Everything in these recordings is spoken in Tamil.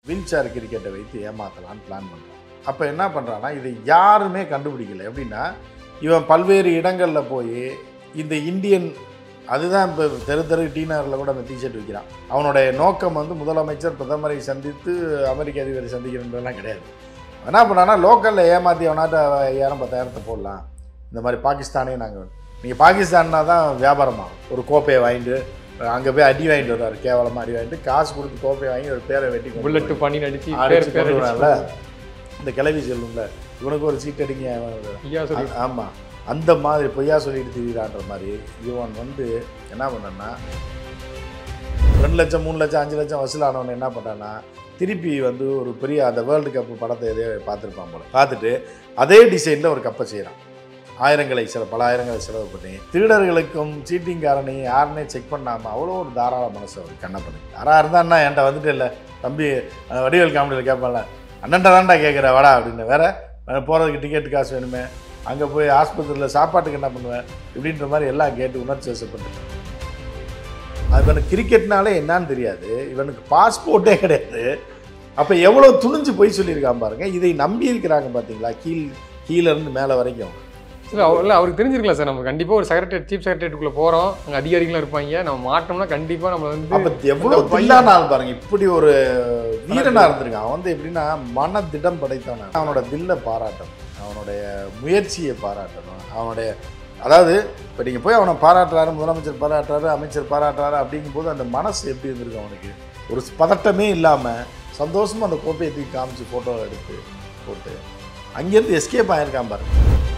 வீல் சேர் கிரிக்கெட்டை வைத்து ஏமாத்தலான்னு பிளான் பண்ணுறான் அப்போ என்ன பண்ணுறான்னா இதை யாருமே கண்டுபிடிக்கல எப்படின்னா இவன் பல்வேறு இடங்களில் போய் இந்த இந்தியன் அதுதான் இப்போ தெரு தெரு டீனரில் கூட அந்த டிஷர்ட் விற்கிறான் அவனுடைய நோக்கம் வந்து முதலமைச்சர் பிரதமரை சந்தித்து அமெரிக்க அதிபரை சந்திக்கிறதுலாம் கிடையாது என்ன பண்ணான்னா லோக்கலில் ஏமாற்றி அவனாட்ட ஐயாயிரம் பத்தாயிரத்தை போடலாம் இந்த மாதிரி பாகிஸ்தானே நாங்கள் நீங்கள் பாகிஸ்தான்னா தான் வியாபாரமாகும் ஒரு கோப்பையை வாங்கிட்டு அங்கே போய் அடி வாங்கிட்டு வருவார் கேவலமாக அடி வாங்கிட்டு காசு கொடுத்து கோப்பையை வாங்கி ஒரு பேரை வெட்டி கொண்டு புல்லட் போய் பண்ணி நடிச்சு பேர் அடிச்சு பேர் கொண்டு அடிச்சு வருவான்ல இந்த கிளவி செல்லும்ல இவனுக்கு ஒரு சீட் அடிங்க அவன் ஐயா சொல்லி ஆ- ஆமா அந்த மாதிரி பொய்யா சொல்லிட்டு திரியிறான்ற மாதிரி இவன் வந்து என்ன பண்ணான்னா ரெண்டு லட்சம் மூணு லட்சம் அஞ்சு லட்சம் வசூலானவன் என்ன பண்ணான்னா திருப்பி வந்து ஒரு பெரிய அந்த வேர்ல்டு கப் படத்தை எதையோ பார்த்துருப்பான் போல பார்த்துட்டு அதே டிசைனில் ஒரு கப்பை செய்கிறான் ஆயிரங்களை சில பல ஆயிரங்களை செலவு பண்ணி திருடர்களுக்கும் சீட்டிங்காரனையும் யாருன்னே செக் பண்ணாமல் அவ்வளோ ஒரு தாராள மனசு அவர் கண்ணப்பண்ணு யாராக இருந்தான்னா என்கிட்ட வந்துட்டு இல்லை தம்பி அஹ் வடிவேல் காமெடியில் கேட்பான்ல அண்ணன்ட்ட தான்டா கேட்குற வாடா அப்படின்னு வேற போகிறதுக்கு டிக்கெட் காசு வேணுமே அங்கே போய் ஆஸ்பத்திரியில் சாப்பாட்டுக்கு என்ன பண்ணுவேன் இப்படின்ற மாதிரி எல்லாம் கேட்டு உணர்ச்சி வசப்பட்டு இவனுக்கு கிரிக்கெட்னாலே என்னன்னு தெரியாது இவனுக்கு பாஸ்போர்ட்டே கிடையாது அப்போ எவ்வளோ துணிஞ்சு போய் சொல்லியிருக்கான் பாருங்க இதை நம்பி இருக்கிறாங்க பார்த்தீங்களா கீழ் கீழே இருந்து மேலே வரைக்கும் இல்லை இல்லை அவருக்கு தெரிஞ்சிருக்கலாம் சார் நம்ம கண்டிப்பாக ஒரு செக்ரட்டரி சீஃப் செக்ரட்டரிக்குள்ளே போகிறோம் அங்கே அதிகாரிகளும் இருப்பாங்க நம்ம மாட்டோம்னா கண்டிப்பாக நம்ம வந்து அப்போ எவ்வளோ தில்லான ஆள் பாருங்க இப்படி ஒரு வீரனா இருந்திருக்கான் அவன் வந்து எப்படின்னா மன திடம் படைத்தவன் அவனோட தில்லை பாராட்டணும் அவனுடைய முயற்சியை பாராட்டணும் அவனுடைய அதாவது இப்போ நீங்கள் போய் அவனை பாராட்டுறாரு முதலமைச்சர் பாராட்டுறாரு அமைச்சர் பாராட்டுறாரு அப்படிங்கும்போது அந்த மனசு எப்படி இருந்திருக்கு அவனுக்கு ஒரு பதட்டமே இல்லாமல் சந்தோஷமா அந்த கோப்பையை தூக்கி காமிச்சு ஃபோட்டோ எடுத்து போட்டு அங்கேருந்து எஸ்கேப் ஆயிருக்கான் பாருங்க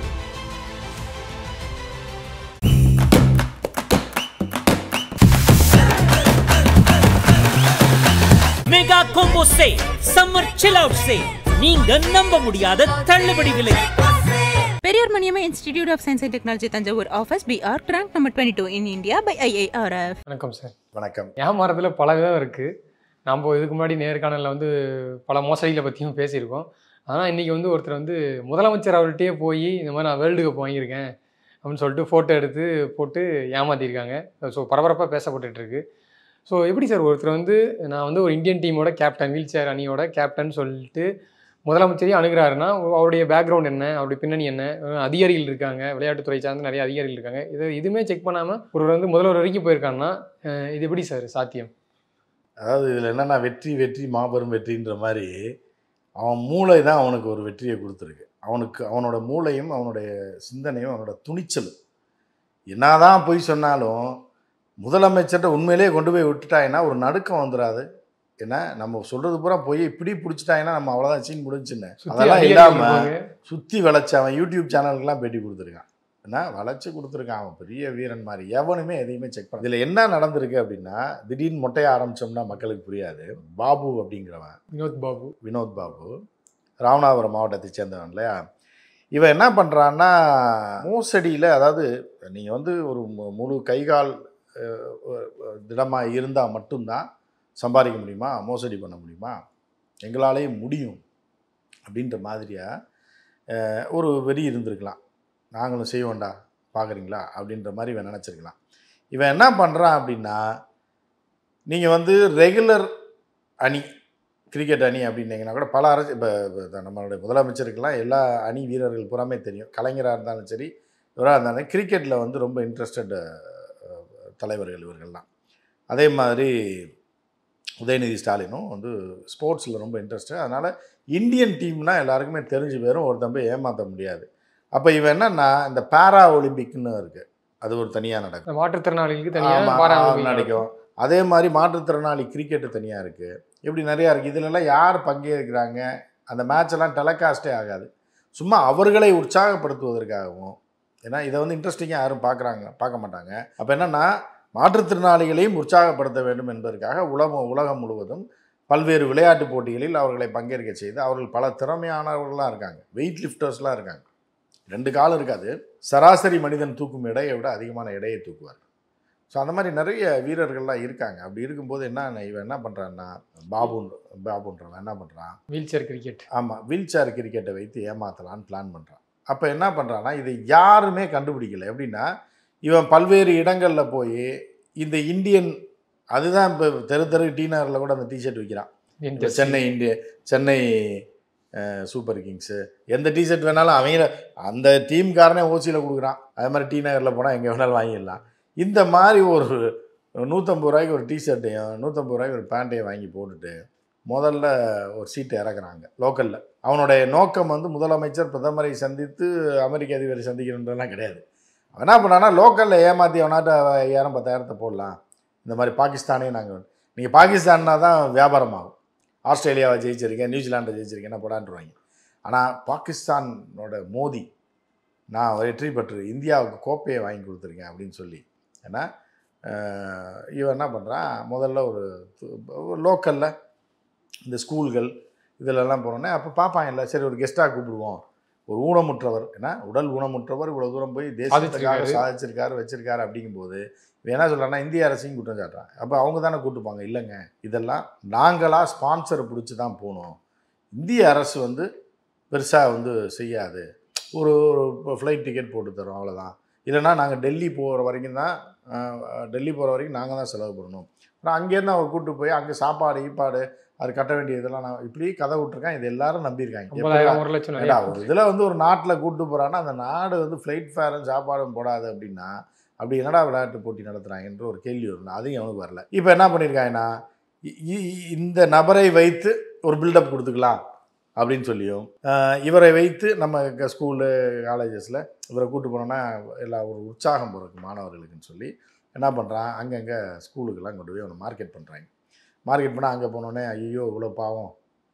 மெகா கோம்போ சே சம்மர் சில் அவுட் சே நீங்க நம்ப முடியாத தள்ளுபடி விலை Periyar Maniammai institute of science and technology Thanjavur office PR rank number twenty two in India by IARF வணக்கம் சார் வணக்கம் ஏமாறதுல பல விதம் இருக்குது நம்ம இதுக்கு முன்னாடி நேர்காணலில் வந்து பல மோசடிகளை பற்றியும் பேசியிருக்கோம் ஆனால் இன்றைக்கி வந்து ஒருத்தர் வந்து முதலமைச்சர் அவர்கிட்டயே போய் இந்த மாதிரி நான் வேர்ல்டு கப் வாங்கியிருக்கேன் அப்படின்னு சொல்லிட்டு ஃபோட்டோ எடுத்து போட்டு ஏமாற்றிருக்காங்க ஸோ பரபரப்பாக பேசப்பட்டுட்டு இருக்கு ஸோ எப்படி சார் ஒருத்தர் வந்து நான் வந்து ஒரு இந்தியன் டீமோட கேப்டன் வீல் சேர் அணியோட கேப்டன் சொல்லிட்டு முதலமைச்சரையும் அணுகிறாருன்னா அவருடைய பேக்ரவுண்ட் என்ன அவருடைய பின்னணி என்ன அஹ் அதிகாரிகள் இருக்காங்க விளையாட்டுத்துறை சார்ந்த நிறைய அதிகாரிகள் இருக்காங்க இது இதுவுமே செக் பண்ணாமல் ஒருவர் வந்து முதல்வர் வரைக்கும் போயிருக்காருன்னா அஹ் இது எப்படி சார் சாத்தியம் அதாவது இதில் என்னன்னா வெற்றி வெற்றி மாபெரும் வெற்றின்ற மாதிரி அவன் மூளை தான் அவனுக்கு ஒரு வெற்றியை கொடுத்துருக்கு அவனுக்கு அவனோட மூளையும் அவனுடைய சிந்தனையும் அவனோட துணிச்சலும் என்னதான் பொய் சொன்னாலும் முதலமைச்சர்கிட்ட உண்மையிலேயே கொண்டு போய் விட்டுட்டாங்கன்னா ஒரு நடுக்கம் வந்துடாது ஏன்னா நம்ம சொல்றது பூரா போய் இப்படி பிடிச்சிட்டாங்கன்னா நம்ம அவ்வளோதான் சீன் முடிஞ்சுன்னு சுத்தி அதெல்லாம் அதிகாரிகள் இல்லாமல் இருப்பாங்க. சுற்றி வளைச்சு அவன் யூடியூப் சேனலுக்குலாம் பேட்டி கொடுத்துருக்கான் என்ன வளைச்சு கொடுத்துருக்கான் அவன் பெரிய வீரன் மாதிரி எவனுமே எதையுமே செக் பண்ண இதில் என்ன நடந்திருக்கு அப்படின்னா திடீர்னு மொட்டைய ஆரம்பிச்சோம்னா மக்களுக்கு புரியாது பாபு அப்படிங்கிறவன் வினோத் பாபு வினோத் பாபு ராமநாதபுரம் மாவட்டத்தை சேர்ந்தவன் இல்லையா இவன் என்ன பண்ணுறான்னா மோசடியில் அதாவது நீங்கள் வந்து ஒரு மு- முழு கைகால் திடமாக இருந்தால் மட்டும்தான் சம்பாதிக்க முடியுமா மோசடி பண்ண முடியுமா எங்களாலேயும் முடியும் அப்படின்ற மாதிரியாக ஒரு வெறி இருந்திருக்கலாம் நாங்களும் செய்வோம்டா பார்க்குறீங்களா அப்படின்ற மாதிரி இவன் நினச்சிருக்கலாம் இவன் என்ன பண்ணுறான் அப்படின்னா நீங்கள் வந்து ரெகுலர் அணி கிரிக்கெட் அணி அப்படின்னீங்கன்னா கூட பல அரசு இப்போ நம்மளுடைய முதலமைச்சருக்கெல்லாம் எல்லா அணி வீரர்கள் புறாமே தெரியும் கலைஞராக இருந்தாலும் சரி இவராக இருந்தாலும் கிரிக்கெட்டில் வந்து ரொம்ப இன்ட்ரெஸ்டட் தலைவர்கள் இவர்கள்லாம் அதே மாதிரி உதயநிதி ஸ்டாலினும் வந்து ஸ்போர்ட்ஸில் ரொம்ப இன்ட்ரெஸ்ட்டு அதனால் இந்தியன் டீம்னா எல்லாருக்குமே தெரிஞ்சு போயிரும் ஒருத்தன் போய் ஏமாற்ற முடியாது அப்போ இவன் என்னன்னா இந்த பாரா ஒலிம்பிக்னு இருக்குது அது ஒரு தனியாக நடக்கும் இந்த மாற்றுத்திறனாளிகளுக்கு ஆமா, தனியாக பாராளுமன்ற நடக்கும் அதே மாதிரி மாற்றுத்திறனாளி கிரிக்கெட்டு தனியாக இருக்குது இப்படி நிறையா இருக்குது இதிலெல்லாம் யார் பங்கேற்கிறாங்க அந்த மேட்ச் எல்லாம் டெலகாஸ்டே ஆகாது சும்மா அவர்களை உற்சாகப்படுத்துவதற்காகவும் ஏன்னா இதை வந்து இன்ட்ரெஸ்டிங்காக யாரும் பார்க்குறாங்க பார்க்க மாட்டாங்க அப்போ என்னென்னா மாற்றுத்திறனாளிகளையும் உற்சாகப்படுத்த வேண்டும் என்பதற்காக உலகம் உலகம் முழுவதும் பல்வேறு விளையாட்டுப் போட்டிகளில் அவர்களை பங்கேற்க செய்து அவர்கள் பல திறமையானவர்கள்லாம் இருக்காங்க வெயிட் லிஃப்டர்ஸ்லாம் இருக்காங்க ரெண்டு காலம் இருக்காது சராசரி மனிதன் தூக்கும் எடையை விட அதிகமான எடையை தூக்குவார் ஸோ அந்த மாதிரி நிறைய வீரர்கள்லாம் இருக்காங்க அப்படி இருக்கும்போது என்ன இவன் என்ன பண்ணுறான்னா பாபுன் பாபுன்றவன் என்ன பண்ணுறான் வீல் சேர் கிரிக்கெட் ஆமாம் வீல் சேர் கிரிக்கெட்டை வைத்து ஏமாத்தலான்னு பிளான் பண்ணுறான் அப்போ என்ன பண்ணுறான்னா இதை யாருமே கண்டுபிடிக்கல எப்படின்னா இவன் பல்வேறு இடங்களில் போய் இந்த இந்தியன் அதுதான் இப்போ தெரு தெரு டீனரில் கூட அந்த டிஷர்ட் விற்கிறான் இப்போ சென்னை இந்திய சென்னை அஹ், சூப்பர் கிங்ஸு எந்த டிஷர்ட் வேணாலும் அவங்கள அந்த டீம்காரனே ஓசியில் கொடுக்குறான் அதே மாதிரி டி நகரில் போனால் எங்கே வேணாலும் வாங்கிடலாம் இந்த மாதிரி ஒரு நூற்றம்பது ரூபாய்க்கு ஒரு டிஷர்ட்டையும் நூற்றம்பது ரூபாய்க்கு ஒரு பேண்ட்டையும் வாங்கி போட்டுட்டு முதல்ல ஒரு சீட்டை இறக்குறாங்க லோக்கலில் அவனுடைய நோக்கம் வந்து முதலமைச்சர் பிரதமரை சந்தித்து அமெரிக்க அதிபரை சந்திக்கணுன்றலாம் கிடையாது அவன் என்ன பண்ணான்னா லோக்கலில் ஏமாற்றி அவனாட்ட ஐயாயிரம் பத்தாயிரத்தை போடலாம் இந்த மாதிரி பாகிஸ்தானே நாங்கள் நீங்கள் பாகிஸ்தான்னா தான் வியாபாரம் ஆகும் ஆஸ்திரேலியாவை ஜெயிச்சிருக்கேன் நியூசிலாண்டை ஜெயிச்சிருக்கேன் என்ன போடான்ட்டுருவாங்க ஆனால் பாகிஸ்தானோட மோதி நான் வெற்றி பெற்று இந்தியாவுக்கு கோப்பையை வாங்கி கொடுத்துருக்கேன் அப்படின்னு சொல்லி ஏன்னா அஹ், இவன் என்ன பண்ணுறான் முதல்ல ஒரு லோக்கலில் இந்த ஸ்கூல்கள் இதிலெல்லாம் போனோன்னே அப்போ பார்ப்பாங்கல்ல சரி ஒரு கெஸ்ட்டாக கூப்பிடுவோம் ஒரு ஊனமுற்றவர் ஏன்னா உடல் ஊனமுற்றவர் இவ்வளோ தூரம் போய் தேசத்துக்காக சாதிச்சிருக்காரு. சாதிச்சிருக்காரு வச்சிருக்காரு அப்படிங்கும்போது இவன் என்ன சொல்கிறான்னா இந்திய அரசையும் குற்றம் சாட்டுறான் அப்போ அவங்க தானே கூட்டுப்பாங்க இல்லைங்க இதெல்லாம் நாங்களாக ஸ்பான்சரை பிடிச்சி தான் போகணும் இந்திய அரசு வந்து பெருசாக வந்து செய்யாது ஒரு ஒரு ஃப்ளைட் டிக்கெட் போட்டு தரோம் அவ்வளோதான் இல்லைன்னா நாங்கள் டெல்லி போகிற வரைக்கும் தான் அஹ், டெல்லி போகிற வரைக்கும் நாங்கள் தான் செலவு பண்ணணும் அப்புறம் அங்கேருந்து அவர் கூட்டு போய் அங்கே சாப்பாடு ஈப்பாடு அது கட்ட வேண்டிய இதெல்லாம் நான் இப்படி கதை விட்டுருக்கேன் இது எல்லாரும் நம்பியிருக்காங்க ஐம்பதாயிரம் ஒரு லட்சம் ஏடா நிறைய ஒரு இதில் வந்து ஒரு நாட்டில் கூட்டு போகிறான்னா அந்த நாடு வந்து ஃப்ளைட் ஃபேரும் சாப்பாடும் போடாது அப்படின்னா அப்படி என்னடா விளையாட்டு போட்டி நடத்துகிறாங்கன்ற ஒரு கேள்வி வரும் அதையும் அவனுக்கு வரல இப்போ என்ன பண்ணியிருக்காங்கன்னா இ- இ- இந்த நபரை வைத்து ஒரு பில்டப் கொடுத்துக்கலாம் அப்படின்னு சொல்லியும் ஆஹ், இவரை வைத்து நம்ம ஸ்கூலு காலேஜஸில் இவரை கூட்டு போனோன்னா எல்லா ஒரு உற்சாகம் பிறகு மாணவர்களுக்குன்னு சொல்லி என்ன பண்ணுறான் அங்கங்கே ஸ்கூலுக்கெல்லாம் கொண்டு போய் அவனை மார்க்கெட் பண்ணுறாங்க மார்க்கெட் பண்ணால் அங்கே போனோடனே ஐயோ இவ்வளோ பாவம்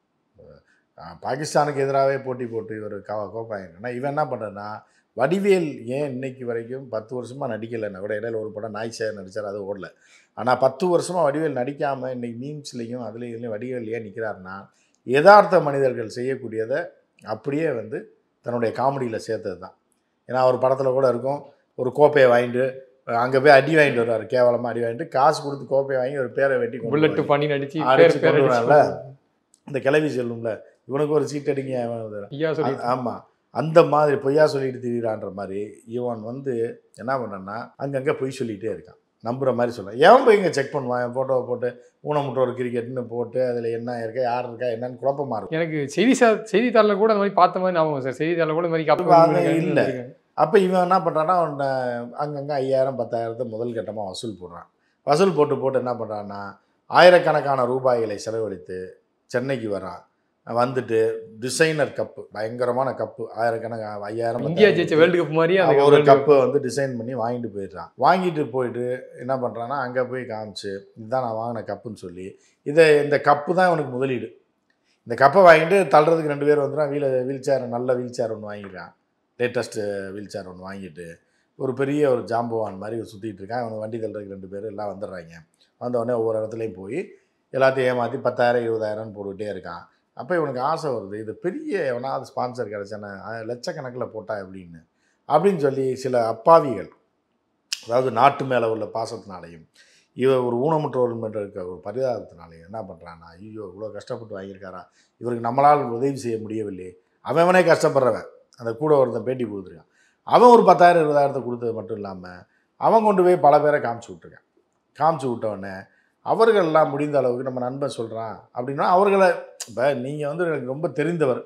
அஹ் பாகிஸ்தானுக்கு எதிராகவே போட்டி போட்டு இவர் கா கோப்பாங்கன்னா இவன் என்ன பண்ணுறன்னா வடிவேல் ஏன் இன்னைக்கு வரைக்கும் பத்து வருஷமாக நடிக்கலைன்னா கூட இடையில ஒரு படம் நாய் சேர் நடித்தார் அது ஓடல ஆனால் பத்து வருஷமாக வடிவேல் நடிக்காமல் இன்னைக்கு மீம்ஸ்லேயும் அதுலேயும் இதுலேயும் வடிவேல் ஏன் நிற்கிறாருன்னா யதார்த்த மனிதர்கள் செய்யக்கூடியதை அப்படியே வந்து தன்னுடைய காமெடியில் சேர்த்தது தான் ஏன்னா அவர் படத்தில் கூட இருக்கும் ஒரு கோப்பையை வாங்கிட்டு அங்கே போய் அடி வாங்கிட்டு வருவார் கேவலமாக அடி வாங்கிட்டு காசு கொடுத்து கோப்பையை வாங்கி ஒரு பேரை வெட்டி கொண்டு புல்லட் போவாங்க. பண்ணி நடிச்சு அடிச்சு பேர் பேர் கொண்டு அடிச்சு வரான்ல. இந்த கிளவி செல்லும்ல இவனுக்கு ஒரு சீட் அடிங்க அவன் வந்து ஐயா சொல்லி ஆமாம் அந்த மாதிரி பொய்யா சொல்லிட்டு திரியிறான்ற மாதிரி இவன் வந்து என்ன பண்ணான்னா அங்கங்கே பொய் சொல்லிகிட்டே இருக்கான் நம்புற மாதிரி சொல்ல எவன் போய் இங்கே செக் பண்ணுவான் என் ஃபோட்டோவை போட்டு ஊனமுற்றோர் கிரிக்கெட்னு போட்டு அதில் என்ன இருக்கா யார் இருக்கா என்னன்னு குழப்பமா இருக்கும் எனக்கு செய்தி சா- செய்தித்தாளில் கூட அந்த மாதிரி பார்த்த மாதிரி ஞாபகம் சார் செய்தித்தாளில் கூட இந்த மாதிரி கப்பு அது விழுந்திருக்காங்க, இல்ல. விழுந்திருக்காங்க. அப்போ இவன் என்ன பண்ணுறான்னா அவன் அங்கங்கே ஐயாயிரம் பத்தாயிரத்தை முதல் கட்டமாக வசூல் போடுறான் வசூல் போட்டு போட்டு என்ன பண்ணுறான்னா ஆயிரக்கணக்கான ரூபாய்களை செலவழித்து சென்னைக்கு வரான் வந்துட்டு டிசைனர் கப்பு பயங்கரமான கப்பு ஆயிரக்கணக்கு ஐயாயிரம் இந்தியா பத்தாயிரம் ஜெயிச்ச வேர்ல்டு கப் மாதிரியே அந்த அவன் ஒரு World Cup. கப்பை வந்து டிசைன் பண்ணி வாங்கிட்டு போயிடுறான் வாங்கிட்டு போயிட்டு என்ன பண்ணுறான்னா அங்கே போய் காமிச்சு இதுதான் நான் வாங்கின கப்புன்னு சொல்லி இதை இந்த கப்பு தான் இவனுக்கு முதலீடு இந்த கப்பை வாங்கிட்டு தள்ளுறதுக்கு ரெண்டு பேர் வந்துடும் வீல வீல் சேர் நல்ல வீல் சேர் ஒன்று வாங்கிக்கிறான் லேட்டஸ்ட்டு வீல் சேர் ஒன்று வாங்கிட்டு ஒரு பெரிய ஒரு ஜாம்பவான் மாதிரி சுற்றிட்டு இருக்கான் அவனுக்கு வண்டி தள்ளுறதுக்கு ரெண்டு பேர் எல்லாம் வந்துடுறாங்க வந்த உடனே ஒவ்வொரு இடத்துலையும் போய் எல்லாத்தையும் ஏமாற்றி பத்தாயிரம் இருபதாயிரம்னு போட்டுக்கிட்டே இருக்கான் அப்போ இவனுக்கு ஆசை வருது இது பெரிய எவனாவது ஸ்பான்சர் கிடச்சானே லட்சக்கணக்கில் போட்டா எப்படின்னு அப்படின்னு சொல்லி சில அப்பாவிகள் அதாவது நாட்டு மேலே உள்ள பாசத்தினாலையும் இவ ஒரு ஊனமுற்றோர் மேல இருக்க ஒரு பரிதாபத்தினாலையும் என்ன பண்ணுறான்னா ஐயோ இவ்வளோ கஷ்டப்பட்டு வாங்கியிருக்காரா இவருக்கு நம்மளால் உதவி செய்ய முடியவில்லை அவன் அவனே கஷ்டப்படுறவன் அந்த கூட ஒருத்தன் பேட்டி கொடுத்துருக்கான் அவன் ஒரு பத்தாயிரம் இருபதாயிரத்தை கொடுத்தது மட்டும் இல்லாமல் அவன் கொண்டு போய் பல பேரை காமிச்சு விட்ருக்கான் காமிச்சு விட்டவொடனே அவர்கள்லாம் முடிந்த அளவுக்கு நம்ம நண்பன் சொல்கிறான் அப்படின்னா அவர்களை இப்போ நீங்கள் வந்து எனக்கு ரொம்ப தெரிந்தவர்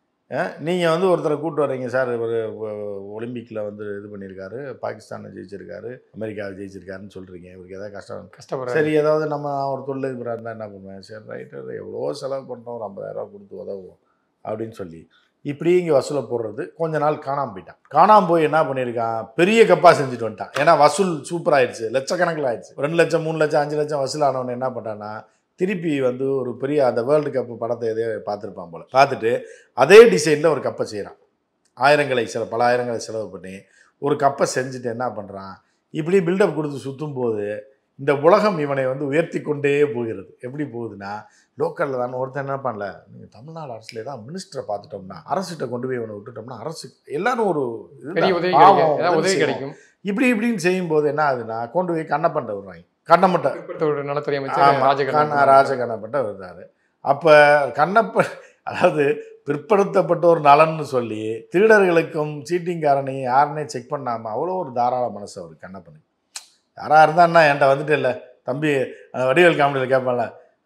நீங்கள் வந்து ஒருத்தரை கூட்டு வர்றீங்க சார் இவர் ஒலிம்பிக்கில் வந்து இது பண்ணியிருக்காரு பாகிஸ்தானை ஜெயிச்சிருக்காரு அமெரிக்காவை ஜெயிச்சிருக்காருன்னு சொல்கிறீங்க இவருக்கு ஏதாவது கஷ்டம் கஷ்டப்படுறாரு சரி ஏதாவது நம்ம ஒரு தொழில் இருக்கிறா இருந்தால் என்ன பண்ணுவேன் சரி ரைட்டு எவ்வளோ செலவு பண்ணுறோம் ஒரு ஐம்பதாயிரரூவா கொடுத்து உதவுவோம் அப்படின்னு சொல்லி இப்படி இங்கே வசூலை போடுறது கொஞ்ச நாள் காணாமல் போயிட்டான் காணாமல் போய் என்ன பண்ணியிருக்கான் பெரிய கப்பா செஞ்சுட்டு வந்துட்டான் ஏன்னா வசூல் சூப்பர் ஆயிடுச்சு லட்சக்கணக்கில் ஆயிடுச்சு ரெண்டு லட்சம் மூணு லட்சம் அஞ்சு லட்சம் வசூலானவன் என்ன பண்ணான்னா திருப்பி வந்து ஒரு பெரிய அந்த வேர்ல்டு கப்பு படத்தை எதையோ பார்த்துருப்பான் போல பார்த்துட்டு அதே டிசைனில் ஒரு கப்பை செய்கிறான் ஆயிரங்களை சில பல ஆயிரங்களை செலவு பண்ணி ஒரு கப்பை செஞ்சுட்டு என்ன பண்ணுறான் இப்படி பில்டப் கொடுத்து சுற்றும் போது இந்த உலகம் இவனை வந்து உயர்த்தி கொண்டே போகிறது எப்படி போகுதுன்னா லோக்கலில் தான் ஒருத்தன் என்ன பண்ணல நீங்கள் தமிழ்நாடு அரசுல தான் மினிஸ்டரை பார்த்துட்டோம்னா அரசுகிட்ட கொண்டு போய் இவனை விட்டுட்டோம்னா அரசு எல்லாரும் ஒரு இதுதான். பெரிய உதவி பாவம், கிடைக்கும் ஏதாவது உதவி செய்வோம். கிடைக்கும் இப்படி இப்படின்னு செய்யும்போது என்ன ஆகுதுன்னா கொண்டு போய் கண்ணப்பண்ட விடுறாங்க கண்ணமட்டை பிற்படுத்தோட நலத்துறை அமைச்சர் ஆமா, ராஜகண்ணன் கண்ண ராஜகண்ணப்பட்ட வருதாரு அப்போ கண்ணப்ப அதாவது பிற்படுத்தப்பட்டோர் நலன்னு சொல்லி திருடர்களுக்கும் சீட்டிங்காரனையும் யாருன்னே செக் பண்ணாமல் அவ்வளோ ஒரு தாராள மனசு அவர் கண்ணப்பனுக்கு யாராக இருந்தான்னா என்கிட்ட வந்துட்டு இல்லை தம்பி அந்த வடிவேல் காமெடியில் கேட்பான்ல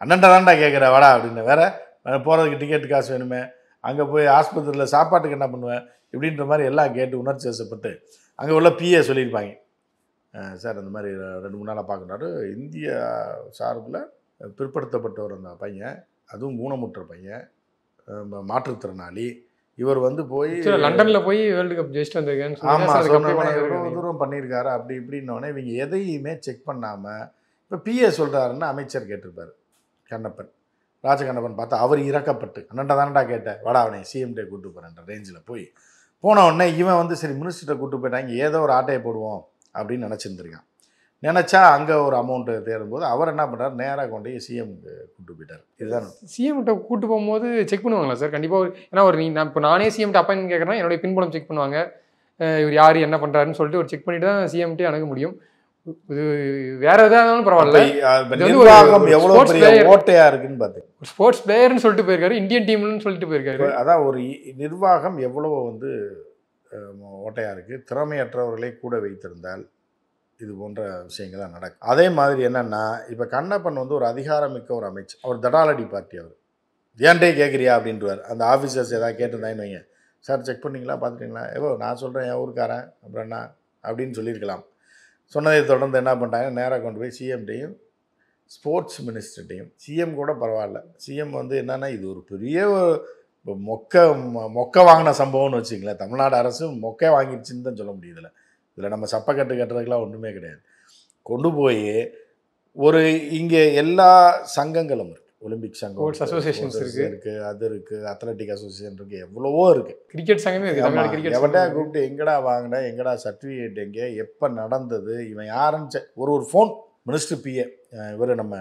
அண்ணன்டா தான்டா கேட்குற வாடா அப்படின்னு வேற போகிறதுக்கு டிக்கெட் காசு வேணுமே அங்கே போய் ஆஸ்பத்திரியில் சாப்பாட்டுக்கு என்ன பண்ணுவேன் இப்படின்ற மாதிரி எல்லாம் கேட்டு உணர்ச்சி வசப்பட்டு அங்கே உள்ள பிஏ சொல்லியிருப்பாங்க அஹ் சார் அந்த மாதிரி ரெண்டு மூணு நாளாக பார்க்கணுன்னாரு இந்திய சார்பில் பிற்படுத்தப்பட்டவர் அந்த பையன் அதுவும் ஊனமுற்ற பையன் அஹ் மாற்றுத்திறனாளி இவர் வந்து போய் சரி, லண்டன்ல போய் வேர்ல்டு கப் ஜெயிச்சுட்டு வந்திருக்கேன்னு சொன்னீங்க. ஆமாம் சார், அதுக்கு சொன்னோடனே அப்புறம் எவ்வளோ தூரம் பண்ணியிருக்காரு அப்படி இப்படின்னோடனே இவங்க எதையுமே செக் பண்ணாமல் இப்போ பிஏ சொல்கிறாருன்னு அமைச்சர் கேட்டிருப்பார் கண்ணப்பன் ராஜகண்ணப்பன் பார்த்தா அவர் இறக்கப்பட்டு அண்ணன்டா தானடா கேட்டேன் வாடா அவனை சிஎம்டே கூட்டு போகிறேன்ற ரேஞ்சில் போய் போன உடனே இவன் வந்து சரி மினிஸ்டர்கிட்ட கூட்டு போயிட்டாங்க ஏதோ ஒரு ஆட்டையை போடுவோம் அப்படின்னு நினச்சிருந்துருக்கான் நினச்சா அங்கே ஒரு அமௌண்ட்டு தேடும்போது அவர் என்ன பண்ணுறாரு நேராக கொண்டு போய் சிஎம்க்கு கூட்டு போயிட்டார் இதுதான் சிஎம் கிட்ட கூட்டு போகும்போது செக் பண்ணுவாங்களா சார் கண்டிப்பா ஒரு ஏன்னா ஒரு நீ நான் இப்போ நானே சிஎம் அப்பாயின் கேட்குறேன் என்னுடைய பின்புலம் செக் பண்ணுவாங்க அஹ் இவர் யார் என்ன பண்றாருன்னு சொல்லிட்டு ஒரு செக் பண்ணிட்டு தான் சிஎம்டி அணுக முடியும் இது வேற எதாவது இருந்தாலும் பரவாயில்ல அப்ப இது வந்து ஒரு- நிர்வாகம் ஒரு எவ்வளோ sports பெரிய player. ஓட்டையாக இருக்குன்னு பார்த்து ஒரு ஸ்போர்ட்ஸ் பிளேயர்னு சொல்லிட்டு போயிருக்காரு இந்தியன் டீம்னு சொல்லிட்டு போயிருக்காரு அதான் ஒரு இ- நிர்வாகம் எவ்வளவு வந்து ஓட்டையாக இருக்குது திறமையற்றவர்களை கூட வைத்திருந்தால் இது போன்ற விஷயங்கள் தான் நடக்கும் அதே மாதிரி என்னன்னா இப்போ கண்ணப்பன் வந்து ஒரு அதிகாரமிக்க ஒரு அமைச்சர் அவர் தடாலடி பார்ட்டி அவர் ஏன்டே கேட்குறியா அப்படின்றவார் அந்த ஆஃபீஸர்ஸ் ஏதாவது கேட்டிருந்தாங்கன்னு வைங்க சார் செக் பண்ணீங்களா பார்த்துட்டீங்களா ஏவோ நான் சொல்கிறேன் என் ஊருக்காரன் அப்புறம் என்ன அப்படின்னு சொல்லியிருக்கலாம் சொன்னதை தொடர்ந்து என்ன பண்ணிட்டாங்க நேராக கொண்டு போய் சிஎம்டையும் ஸ்போர்ட்ஸ் மினிஸ்டர்டையும் சிஎம் கூட பரவாயில்ல சிஎம் வந்து என்னன்னா இது ஒரு பெரிய ஒரு இப்போ மொக்க மொ- மொக்க வாங்கின சம்பவம்னு வச்சுங்களேன் தமிழ்நாடு அரசு மொக்கை வாங்கிடுச்சுன்னு தான் சொல்ல முடியுதுல இதில் நம்ம சப்பக்கட்டு கட்டுறதுக்கெலாம் ஒன்றுமே கிடையாது கொண்டு போய் ஒரு இங்கே எல்லா சங்கங்களும் இருக்குது ஒலிம்பிக் சங்கம் Sports இருக்கு, associations sports இருக்கு. இருக்கு அது இருக்குது அத்லட்டிக் அசோசியேஷன் இருக்குது எவ்வளவோ இருக்குது கிரிக்கெட் சங்கமே இருக்கு தமிழ்நாடு கிரிக்கெட் எவன்டா சங்கம் இருக்கு. கூப்பிட்டு எங்கடா வாங்கின எங்கடா சர்டிஃபிகேட் எங்கே எப்போ நடந்தது இவன் யாருன்னு செ- ஒரு ஒரு ஃபோன் மினிஸ்டர் பிஏ இவர் நம்ம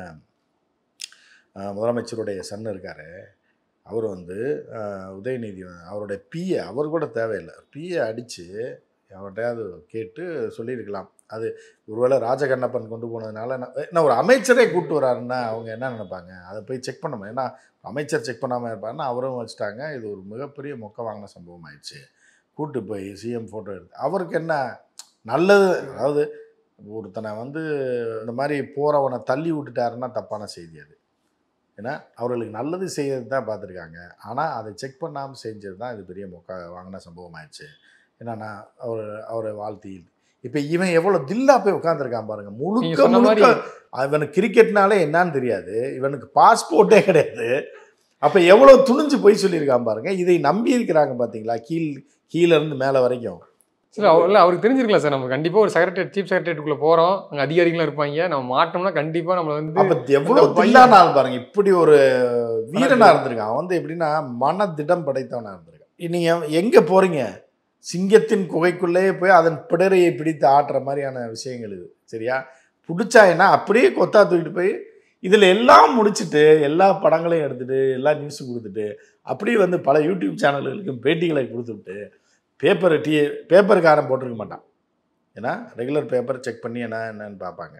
அஹ், முதலமைச்சருடைய சன் இருக்காரு அவர் வந்து அஹ், உதயநிதி அவருடைய பிஏ அவர் கூட தேவையில்லை பிஏ அடித்து அவர்கிட்டயாவது கேட்டு சொல்லியிருக்கலாம் அது ஒருவேளை ராஜகண்ணப்பன் கொண்டு போனதுனால என்ன என்ன ஒரு அமைச்சரே கூப்பிட்டு வராருன்னா அவங்க என்ன நினைப்பாங்க அதை போய் செக் பண்ண ஏன்னா அமைச்சர் செக் பண்ணாமல் இருப்பாருன்னா அவரும் வச்சுட்டாங்க இது ஒரு மிகப்பெரிய மொக்க வாங்கின சம்பவம் ஆயிடுச்சு கூட்டு போய் சிஎம் ஃபோட்டோ எடுத்து அவருக்கு என்ன நல்லது அதாவது ஒருத்தனை வந்து இந்த மாதிரி போகிறவனை தள்ளி விட்டுட்டாருன்னா தப்பான செய்தி அது ஏன்னா அவர்களுக்கு நல்லது செய்யறது தான் பார்த்துருக்காங்க ஆனால் அதை செக் பண்ணாமல் செஞ்சது தான் இது பெரிய மொக்க வாங்கின சம்பவம் ஆயிடுச்சு என்னன்னா அவர் அவரை வாழ்த்தி இப்போ இவன் எவ்வளோ தில்லா போய் உட்காந்துருக்கான் பாருங்க நீங்க முழுக்க சொன்ன மாதிரி முழுக்க இவனுக்கு கிரிக்கெட்னாலே என்னன்னு தெரியாது இவனுக்கு பாஸ்போர்ட்டே கிடையாது அப்போ எவ்வளோ துணிஞ்சு போய் சொல்லியிருக்கான் பாருங்க இதை நம்பி இருக்கிறாங்க பார்த்தீங்களா கீழ் கீழ இருந்து மேலே வரைக்கும் சார் அவர் இல்லை அவருக்கு தெரிஞ்சிருக்கலாம் சார் நம்ம கண்டிப்பா ஒரு செக்ரட்டரி சீஃப் செக்ரட்டரிக்குள்ள போறோம் அங்க அதிகாரிகளும் இருப்பாங்க நம்ம மாட்டோம்னா கண்டிப்பா நம்மள வந்து அப்ப எவ்வளவு அந்த பையன் தில்லான ஆள் பாருங்க இப்படி ஒரு வீரனா இருந்திருக்கான் அவன் வந்து எப்படின்னா மனதிடம் படைத்தவனா இருந்திருக்கான் நீங்க எங்க போறீங்க சிங்கத்தின் குகைக்குள்ளே போய் அதன் பிடரையை பிடித்து ஆட்டுற மாதிரியான விஷயங்கள் இது சரியா பிடிச்சா என்ன அப்படியே கொத்தா தூக்கிட்டு போய் இதில் எல்லாம் முடிச்சுட்டு எல்லா படங்களையும் எடுத்துட்டு எல்லா நியூஸும் கொடுத்துட்டு அப்படியே வந்து பல யூடியூப் சேனல்களுக்கும் பேட்டிகளை கொடுத்துட்டு பேப்பர் டீ பேப்பருக்காரன் போட்டிருக்க மாட்டான் ஏன்னா ரெகுலர் பேப்பர் செக் பண்ணி என்ன என்னன்னு பார்ப்பாங்க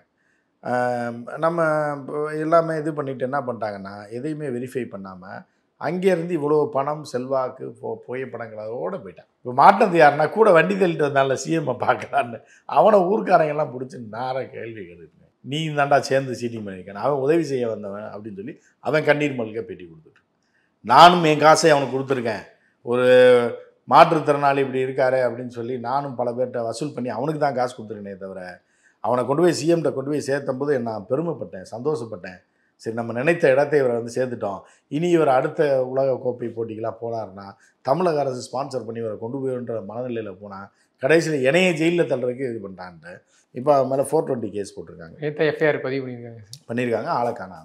ஆம், நம்ம இப்போ எல்லாமே இது பண்ணிட்டு என்ன பண்ணிட்டாங்கன்னா எதையுமே வெரிஃபை பண்ணாமல் அங்கேருந்து இவ்வளோ பணம் செல்வாக்கு போ புகைப்படங்களோட போயிட்டான் இப்போ மாட்டினது யாருன்னா கூட வண்டி தள்ளிட்டு வந்தால சிஎம்ஐ பார்க்கலான்னு அவனை ஊர்க்காரங்கெல்லாம் பிடிச்சி நார கேள்வி கேட்டுருக்கேன் நீ தாண்டா சேர்ந்து சீட்டிங் பண்ணியிருக்கேன் அவன் உதவி செய்ய வந்தவன் அப்படின்னு சொல்லி அவன் கண்ணீர் மல்க பேட்டி கொடுத்துட்டு நானும் என் காசை அவனுக்கு கொடுத்துருக்கேன் ஒரு மாற்றுத்திறனாளி இப்படி இருக்காரு அப்படின்னு சொல்லி நானும் பல பேர்கிட்ட வசூல் பண்ணி அவனுக்கு தான் காசு கொடுத்துருக்கேனே தவிர அவனை கொண்டு போய் சிஎம்கிட்ட கொண்டு போய் சேர்த்தும் போது நான் பெருமைப்பட்டேன் சந்தோஷப்பட்டேன் சரி நம்ம நினைத்த இடத்தை இவரை வந்து சேர்த்துட்டோம் இனி இவர் அடுத்த உலக கோப்பை போட்டிக்கெல்லாம் போனார்னா தமிழக அரசு ஸ்பான்சர் பண்ணி இவரை கொண்டு போயின்ற மனநிலையில் போனால் கடைசியில் என்னைய ஜெயிலில் தள்ளுறதுக்கு இது பண்ணிட்டான்ட்டு இப்போ அவன் மேலே ஃபோர் டுவெண்ட்டி கேஸ் போட்டிருக்காங்க நேற்று எஃப்ஐஆர் பதிவு பண்ணியிருக்காங்க சார் பண்ணியிருக்காங்க ஆளை காணாம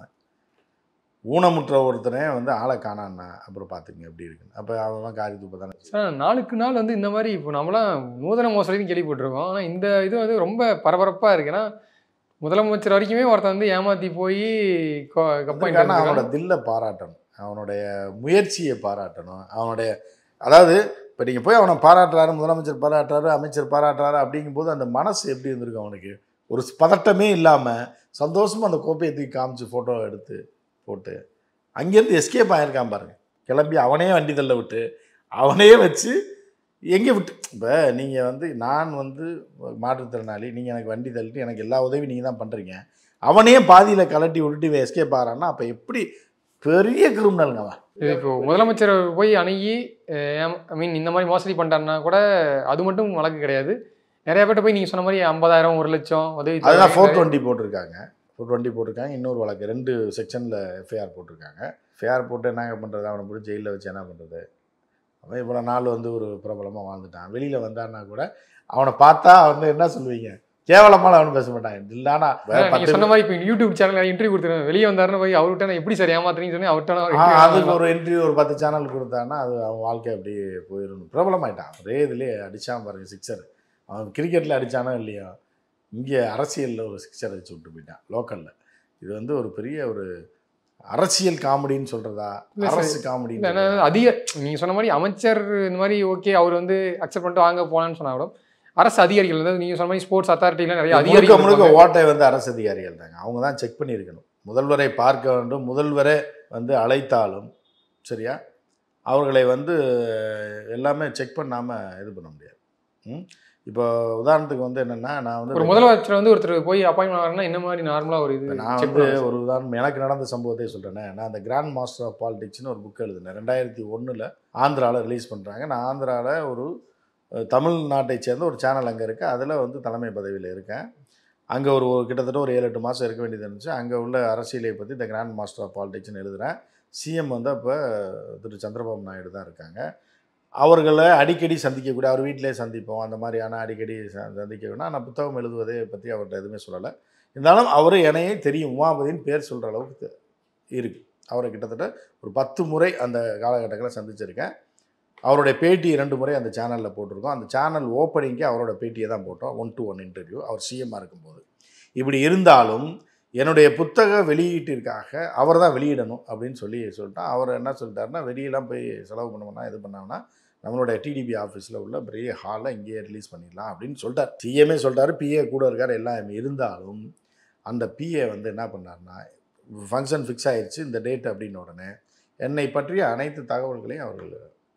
ஊனமுற்ற ஒருத்தனே வந்து ஆளை காணான்னா அப்புறம் பார்த்துங்க எப்படி இருக்குன்னு அப்போ அவன் காரி துப்ப தானே சார் நாளுக்கு நாள் வந்து இந்த மாதிரி இப்போ நம்மளாம் நூதன மோசடின்னு கேள்விப்பட்டிருக்கோம் ஆனால் இந்த இது வந்து ரொம்ப பரபரப்பாக இருக்கு ஏன்னா முதலமைச்சர் வரைக்குமே ஒருத்தன் வந்து ஏமாத்தி போய் அதுக்கான அவனோட தில்லை பாராட்டணும் அவனுடைய முயற்சியை பாராட்டணும் அவனுடைய அதாவது இப்போ நீங்கள் போய் அவனை பாராட்டுறாரு முதலமைச்சர் பாராட்டுறாரு அமைச்சர் பாராட்டுறாரு அப்படிங்கும்போது அந்த மனசு எப்படி இருந்திருக்கு அவனுக்கு ஒரு பதட்டமே இல்லாமல் சந்தோஷமாக அந்த கோப்பையை தூக்கி காமிச்சு ஃபோட்டோ எடுத்து போட்டு அங்கேருந்து எஸ்கேப் ஆகியிருக்கான் பாருங்க கிளம்பி அவனே வண்டி தள்ள விட்டு அவனே வச்சு எங்கே விட்டு இப்போ நீங்கள் வந்து நான் வந்து மாற்றுத்திறனாளி நீங்கள் எனக்கு வண்டி தள்ளிட்டு எனக்கு எல்லா உதவியும் நீங்கள் தான் பண்ணுறீங்க அவனே பாதியில் கலட்டி விட்டுட்டு இவன் எஸ்கேப் ஆகிறான்னா அப்போ எப்படி பெரிய கிரிமினலுங்க அவன் இது இப்போ முதலமைச்சர் போய் அணுகி ஐ மீன் இந்த மாதிரி மோசடி பண்ணிட்டாருன்னா கூட அது மட்டும் வழக்கு கிடையாது நிறைய பேர்ட்ட போய் நீங்கள் சொன்ன மாதிரி ஐம்பதாயிரம் ஒரு லட்சம் உதவி அதுதான் ஃபோர் டுவெண்ட்டி போட்டிருக்காங்க ஃபோர் டுவெண்ட்டி போட்டிருக்காங்க இன்னொரு வழக்கு ரெண்டு செக்ஷனில் எஃப்ஐஆர் போட்டிருக்காங்க எஃப்ஐஆர் போட்டு என்னங்க பண்ணுறது அவனை பிடிச்சி ஜெயிலில் வச்சு என்ன பண்ணுறது அவன் இவ்வளோ நாள் வந்து ஒரு பிரபலமாக வாழ்ந்துட்டான் வெளியில் வந்தான்னா கூட அவனை பார்த்தா வந்து என்ன சொல்லுவீங்க கேவலமாக அவனு பேச மாட்டான் இல்லைனா நீங்க சொன்ன மாதிரி இப்போ யூடியூப் சேனல் இன்டர்வியூ கொடுத்துருவேன் வெளியே வந்தாருன்னு போய் அவர்கிட்ட நான் எப்படி சார் ஏமாத்துறீங்கன்னு சொல்லி அவர்கிட்ட நான் interview அதுக்கு வாங்கலாம். ஒரு இன்டர்வியூ ஒரு பத்து சேனல் கொடுத்தான்னா அது அவன் வாழ்க்கை அப்படியே போயிடும் பிரபலமாயிட்டான் ஒரே இதுலேயே அடிச்சான் பாருங்க சிக்ஸர் அவன் கிரிக்கெட்டில் அடிச்சானோ இல்லையோ இங்கே அரசியலில் ஒரு சிக்ஸர் அடிச்சு விட்டு போயிட்டான் லோக்கலில் இது வந்து ஒரு பெரிய ஒரு அரசியல் காமெடின்னு சொல்கிறதா இல்ல சார். அரசு இல்ல, காமெடின்னு ஏன்னா அதிக நீங்க சொன்ன மாதிரி அமைச்சர் இந்த மாதிரி ஓகே அவர் வந்து அக்செப்ட் பண்ணிட்டு வாங்க போலான்னு சொன்னா கூட அரசு அதிகாரிகள் அதாவது நீங்க சொன்ன மாதிரி ஸ்போர்ட்ஸ் அத்தாரிட்டில நிறைய முழுக்க அதிகாரிகள் முழுக்க இருப்பாங்க. ஓட்டை வந்து அரசு அதிகாரிகள் தாங்க அவங்க தான் செக் பண்ணியிருக்கணும் முதல்வரை பார்க்க வேண்டும் முதல்வரே வந்து அழைத்தாலும் சரியா அவர்களை வந்து எல்லாமே செக் பண்ணாமல் இது பண்ண முடியாது ம் இப்போ உதாரணத்துக்கு வந்து என்னென்னா நான் ஒரு வந்து முதலமைச்சர் வந்து ஒருத்தர் போய் அப்பாயின்மெண்ட் ஆகணும்னா என்ன மாதிரி நார்மலா ஒரு இது இப்ப நான் check வந்து பண்ணுவாங்க? ஒரு உதாரணம் எனக்கு நடந்த சம்பவத்தை சொல்கிறேனே நான் அந்த கிராண்ட் மாஸ்டர் ஆஃப் பாலிடிக்ஸ்னு ஒரு புக் எழுதினேன் ரெண்டாயிரத்தி ஒன்றில் ஆந்திராவில் ரிலீஸ் பண்ணுறாங்க நான் ஆந்திராவில் ஒரு அஹ், தமிழ்நாட்டை சேர்ந்த ஒரு சேனல் அங்கே இருக்குது அதில் வந்து தலைமை பதவியில் இருக்கேன் அங்கே ஒரு ஒரு கிட்டத்தட்ட ஒரு ஏழு எட்டு மாதம் இருக்க வேண்டியது இருந்துச்சு அங்கே உள்ள அரசியலை பற்றி இந்த கிராண்ட் மாஸ்டர் ஆஃப் பாலிடிக்ஸ்னு எழுதுகிறேன் சிஎம் வந்து அப்போ திரு சந்திரபாபு நாயுடு தான் இருக்காங்க அவர்களை அடிக்கடி சந்திக்கக்கூடிய அவர் வீட்டிலே சந்திப்போம் அந்த மாதிரியான அடிக்கடி ச- சந்திக்கணும்னா நான் புத்தகம் எழுதுவதை பற்றி அவர்கிட்ட எதுவுமே சொல்லலை இருந்தாலும் அவர் என்னையே தெரியும் உமாபதின்னு பேர் சொல்கிற அளவுக்கு தெ- இருக்கு அவரை கிட்டத்தட்ட ஒரு பத்து முறை அந்த காலகட்டங்களில் சந்திச்சிருக்கேன் அவருடைய பேட்டி இரண்டு முறை அந்த சேனலில் போட்டிருக்கோம் அந்த சேனல் ஓப்பனிங்க்கு அவரோட பேட்டியை தான் போட்டோம் ஒன் டு ஒன் இன்டர்வியூ அவர் சிஎம்மாக இருக்கும்போது இப்படி இருந்தாலும் என்னுடைய புத்தக வெளியீட்டிற்காக அவர் தான் வெளியிடணும் அப்படின்னு சொல்லி சொல்லிட்டான் அவர் என்ன சொல்லிட்டாருன்னா வெளியெல்லாம் போய் செலவு பண்ணோம்னா இது பண்ணோம்னா நம்மளுடைய டிடிபி ஆஃபீஸில் உள்ள பெரிய ஹாலில் இங்கேயே ரிலீஸ் பண்ணிடலாம் அப்படின்னு சொல்லிட்டார் சிஎம்ஏ சொல்லிட்டாரு பிஏ கூட இருக்கார் எல்லாம் இருந்தாலும் அந்த பிஏ வந்து என்ன பண்ணாருன்னா ஃபங்க்ஷன் ஃபிக்ஸ் ஆயிடுச்சு இந்த டேட் அப்படின்ன உடனே என்னை பற்றிய அனைத்து தகவல்களையும் அவர்கள்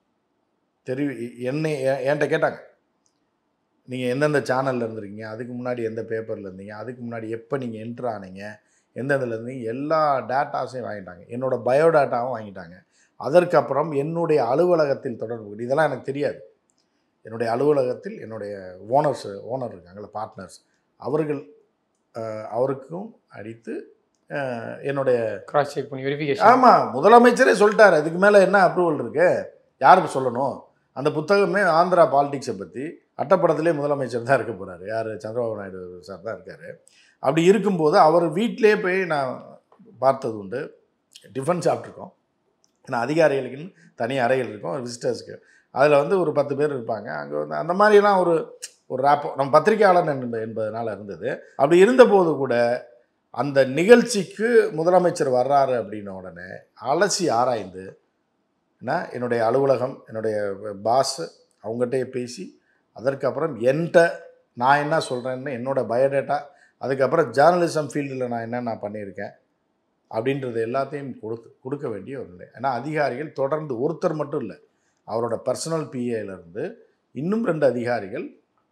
தெரிவி என்னை எ- என்கிட்ட கேட்டாங்க நீங்கள் எந்தெந்த சேனலில் இருந்திருக்கீங்க அதுக்கு முன்னாடி எந்த பேப்பரில் இருந்தீங்க அதுக்கு முன்னாடி எப்போ நீங்கள் என்ட்ரு ஆனீங்க எந்தெந்தில் இருந்தீங்க எல்லா டேட்டாஸையும் வாங்கிட்டாங்க என்னோட பயோடேட்டாவும் வாங்கிட்டாங்க அதற்கப்புறம் என்னுடைய அலுவலகத்தில் தொடர்பு கொண்டு- இதெல்லாம் எனக்கு தெரியாது என்னுடைய அலுவலகத்தில் என்னுடைய ஓனர்ஸ் ஓனர் இருக்காங்கல்ல பார்ட்னர்ஸ் அவர்கள் அஹ், அவருக்கும் அடித்து அஹ், என்னுடைய கிராஸ் செக் பண்ணி வெரிஃபிகேஷன் ஆமாம் முதலமைச்சரே சொல்லிட்டாரு அதுக்கு மேலே என்ன அப்ரூவல் இருக்கு யாருக்கு சொல்லணும் அந்த புத்தகமே ஆந்திரா பாலிடிக்ஸை பற்றி அட்டப்படத்திலே முதலமைச்சர் தான் இருக்க போகிறாரு யார் சந்திரபாபு நாயுடு சார் தான் இருக்கார் அப்படி இருக்கும்போது அவர் வீட்டிலே போய் நான் பார்த்தது உண்டு டிஃபன் சாப்பிட்ருக்கோம் ஏன்னா அதிகாரிகளுக்குன்னு தனி அறைகள் இருக்கும் விசிட்டர்ஸ்க்கு அதில் வந்து ஒரு பத்து பேர் இருப்பாங்க அங்கே வந்து அந்த மாதிரிலாம் ஒரு ஒரு ரேப்போ நம்ம பத்திரிகையாளர் என்ப- என்பதனால இருந்தது அப்படி இருந்தபோது கூட அந்த நிகழ்ச்சிக்கு முதலமைச்சர் வர்றாரு அப்படின்ன உடனே அலசி ஆராய்ந்து என்ன என்னுடைய அலுவலகம் என்னுடைய பாஸ் அவங்ககிட்டயே பேசி அதற்கப்புறம் என்கிட்ட நான் என்ன சொல்கிறேன்னு என்னோட பயோடேட்டா அதுக்கப்புறம் ஜேர்னலிசம் ஃபீல்டில் நான் என்ன நான் பண்ணியிருக்கேன் அப்படின்றது எல்லாத்தையும் கொடுத்து கொடுக்க வேண்டிய ஒரு நிலை ஏன்னா அதிகாரிகள் தொடர்ந்து ஒருத்தர் மட்டும் இல்லை அவரோட பர்சனல் பிஏலேருந்து இன்னும் ரெண்டு அதிகாரிகள்